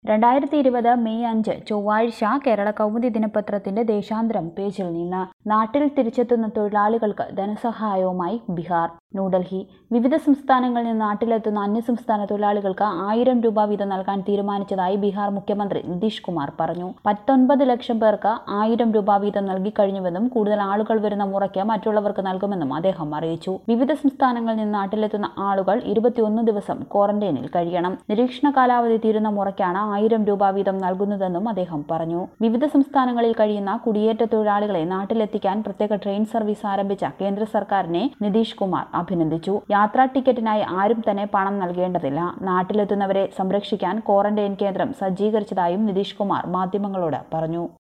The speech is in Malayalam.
രണ്ടായിരത്തി ഇരുപത് മെയ് അഞ്ച് ചൊവ്വാഴ്ച കേരള കൗമുദി ദിനപത്രത്തിന്റെ ദേശാന്തരം പേജിൽ നിന്ന് നാട്ടിൽ തിരിച്ചെത്തുന്ന തൊഴിലാളികൾക്ക് ധനസഹായവുമായി ബീഹാർ ന്യൂഡൽഹി വിവിധ സംസ്ഥാനങ്ങളിൽ നിന്ന് നാട്ടിലെത്തുന്ന അന്യസംസ്ഥാന തൊഴിലാളികൾക്ക് ആയിരം രൂപ വീതം നൽകാൻ തീരുമാനിച്ചതായി ബീഹാർ മുഖ്യമന്ത്രി നിതീഷ് കുമാർ പറഞ്ഞു പത്തൊൻപത് ലക്ഷം പേർക്ക് ആയിരം രൂപ വീതം നൽകിക്കഴിഞ്ഞുവെന്നും കൂടുതൽ ആളുകൾ വരുന്ന മുറയ്ക്ക് മറ്റുള്ളവർക്ക് നൽകുമെന്നും അദ്ദേഹം അറിയിച്ചു വിവിധ സംസ്ഥാനങ്ങളിൽ നിന്ന് നാട്ടിലെത്തുന്ന ആളുകൾ ഇരുപത്തിയൊന്ന് ദിവസം ക്വാറന്റൈനിൽ കഴിയണം നിരീക്ഷണ കാലാവധി തീരുന്ന മുറയ്ക്കാണ് ആയിരം രൂപ വീതം നൽകുന്നതെന്നും അദ്ദേഹം പറഞ്ഞു വിവിധ സംസ്ഥാനങ്ങളിൽ കഴിയുന്ന കുടിയേറ്റ തൊഴിലാളികളെ നാട്ടിലെത്തിക്കാൻ പ്രത്യേക ട്രെയിൻ സർവീസ് ആരംഭിച്ച കേന്ദ്ര സർക്കാരിനെ നിതീഷ് കുമാർ അഭിനന്ദിച്ചു യാത്രാ ടിക്കറ്റിനായി ആരും തന്നെ പണം നൽകേണ്ടതില്ല നാട്ടിലെത്തുന്നവരെ സംരക്ഷിക്കാൻ ക്വാറന്റൈൻ കേന്ദ്രം സജ്ജീകരിച്ചതായും നിതീഷ് കുമാർ മാധ്യമങ്ങളോട് പറഞ്ഞു